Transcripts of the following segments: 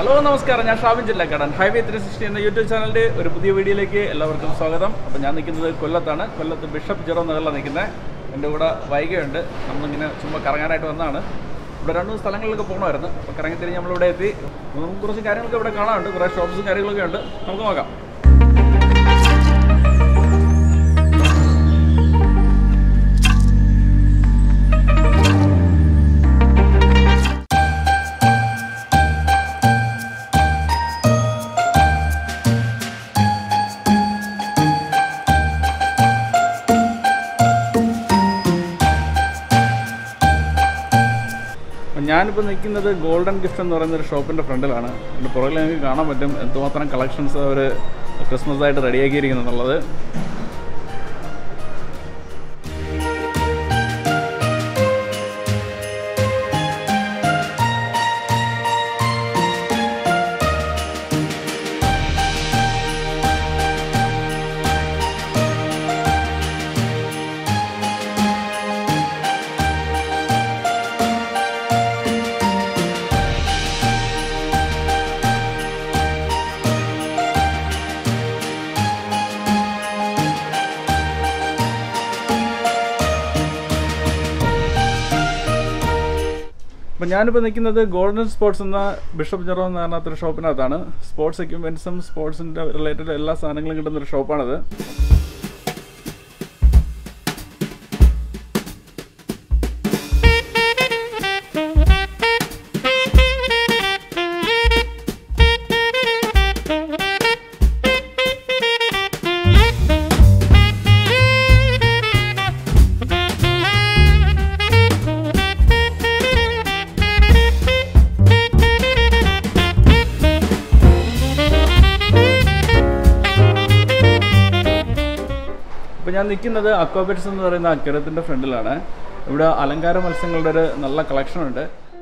hello നമസ്കാരം ഞാൻ Shabin Jillakkadan highway three sixty എന്ന യൂട്യൂബ് ചാനലിൻ്റെ ഒരു പുതിയ വീഡിയോയിലേക്ക് എല്ലാവർക്കും സ്വാഗതം അപ്പോൾ ഞാൻ നിൽക്കുന്നത് കൊല്ലത്താണ് കൊല്ലത്ത് ബിഷപ്പ് ജെറോ നഗറിലാണ് നിൽക്കുന്നത് എൻ്റെ കൂടെ വൈകയുണ്ട് നമ്മളിങ്ങനെ ചുമ്മാ കറങ്ങാനായിട്ട് വന്നതാണ് ഇവിടെ രണ്ട് മൂന്ന് സ്ഥലങ്ങളിലൊക്കെ പോകണമായിരുന്നു അപ്പോൾ കറങ്ങി തിരിഞ്ഞ് നമ്മളിവിടെ എത്തി അപ്പോൾ നമുക്ക് കുറച്ച് കാര്യങ്ങളൊക്കെ ഇവിടെ കാണാനുണ്ട് കുറേ ഷോപ്സും കാര്യങ്ങളൊക്കെ ഉണ്ട് നമുക്ക് നോക്കാം അപ്പം ഞാനിപ്പോൾ നിൽക്കുന്നത് ഗോൾഡൻ ഗിഫ്റ്റ് എന്ന് പറയുന്ന ഒരു ഷോപ്പിൻ്റെ ഫ്രണ്ടിലാണ് എൻ്റെ പുറകിൽ നിങ്ങൾക്ക് കാണാൻ പറ്റും എന്തുമാത്രം കളക്ഷൻസ് അവർ ക്രിസ്മസ് ആയിട്ട് റെഡിയാക്കിയിരിക്കുന്നു എന്നുള്ളത് അപ്പം ഞാനിപ്പോൾ നിൽക്കുന്നത് ഗോൾഡൻ സ്പോർട്സ് എന്ന ബിഷപ്പ് ജെറോ എന്ന് പറഞ്ഞാത്തൊരു ഷോപ്പിനകത്താണ് സ്പോർട്സ് എക്യുപ്മെൻറ്റ്സും സ്പോർട്സിൻ്റെ റിലേറ്റഡ് എല്ലാ സാധനങ്ങളും കിട്ടുന്ന ഒരു ഷോപ്പാണത് ഇപ്പോൾ ഞാൻ നിൽക്കുന്നത് അക്വാബെറ്റ്സ് എന്ന് പറയുന്ന അക്കരത്തിൻ്റെ ഫ്രണ്ടിലാണ് ഇവിടെ അലങ്കാര മത്സ്യങ്ങളുടെ ഒരു നല്ല കളക്ഷൻ ഉണ്ട്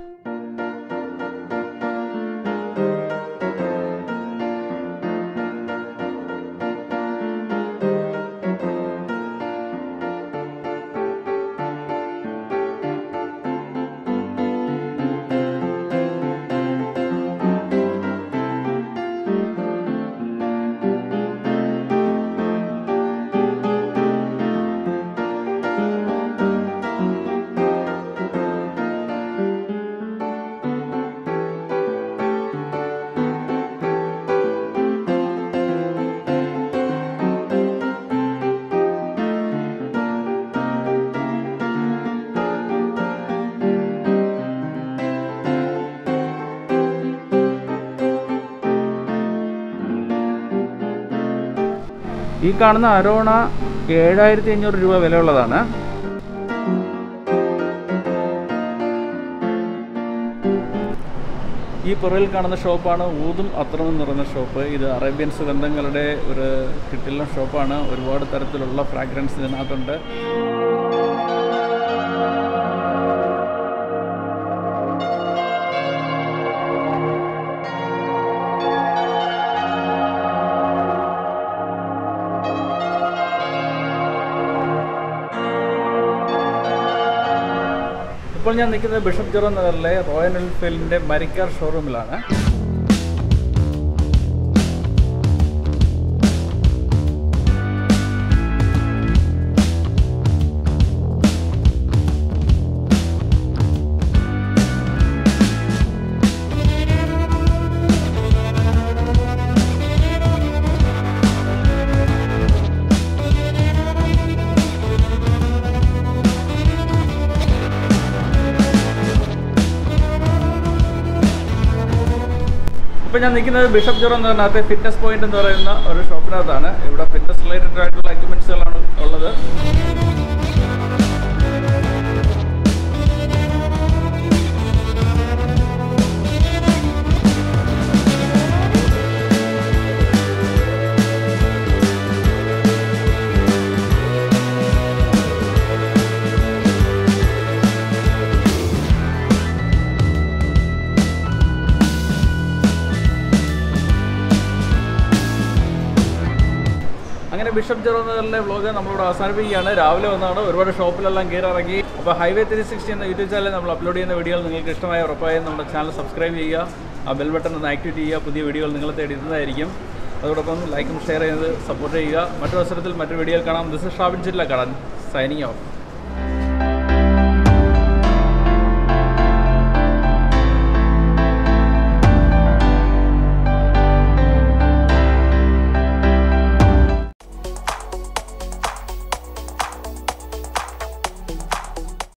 ഈ കാണുന്ന അരോണ ഏഴായിരത്തി അഞ്ഞൂറ് രൂപ വിലയുള്ളതാണ് ഈ പുറകിൽ കാണുന്ന ഷോപ്പാണ് ഊതും അത്രം എന്ന് പറയുന്ന ഷോപ്പ് ഇത് അറേബ്യൻ സുഗന്ധങ്ങളുടെ ഒരു കിട്ടില്ല ഷോപ്പാണ് ഒരുപാട് തരത്തിലുള്ള ഫ്രാഗ്രൻസ് ഇതിനകത്തുണ്ട് ഇപ്പോൾ ഞാൻ നിൽക്കുന്നത് ബിഷപ്പ് ജെറോ നഗറിലെ റോയൽ എൻഫീൽഡിൻ്റെ മരിക്കാർ ഷോറൂമിലാണ് ഇപ്പോൾ ഞാൻ നിൽക്കുന്നത് ബിഷപ്പ് ജെറോ എന്ന് പറഞ്ഞകത്തെ ഫിറ്റ്നസ് പോയിന്റ് എന്ന് പറയുന്ന ഒരു ഷോപ്പിനകത്താണ് ഇവിടെ ഫിറ്റ്നസ് റിലേറ്റഡ് ആയിട്ടുള്ള എക്യുപ്മെന്റ്സുകളാണ് ഉള്ളത് അങ്ങനെ ബിഷപ്പ് ജെറോന്നറിലെ വ്ളോഗ് നമ്മളിവിടെ അവസാനിപ്പിക്കുകയാണ് രാവിലെ വന്നാണ് ഒരുപാട് ഷോപ്പിലെല്ലാം കയറി ഇറങ്ങി അപ്പോൾ ഹൈവേ ത്രീ സിക്സ്റ്റി എന്ന യൂട്യൂബ് ചാനൽ നമ്മൾ അപ്ലോഡ് ചെയ്യുന്ന വീഡിയോകൾ നിങ്ങൾക്ക് ഇഷ്ടമായ ഉറപ്പായും നമ്മുടെ ചാനൽ സബ്സ്ക്രൈബ് ചെയ്യുക ആ ബെൽ ബട്ടൺ ഒന്ന് ആക്ടിവേറ്റ് ചെയ്യുക പുതിയ വീഡിയോകൾ നിങ്ങളെ തേടി എത്തുന്നതായിരിക്കും അതോടൊപ്പം ലൈക്കും ഷെയർ ചെയ്ത് സപ്പോർട്ട് ചെയ്യുക മറ്റൊരു അവസരത്തിൽ മറ്റൊരു വീഡിയോയിൽ കാണാം ദിസ് ഇസ് ഷാബിൻ ജില്ല കടൻ സൈനിങ് ഓഫ്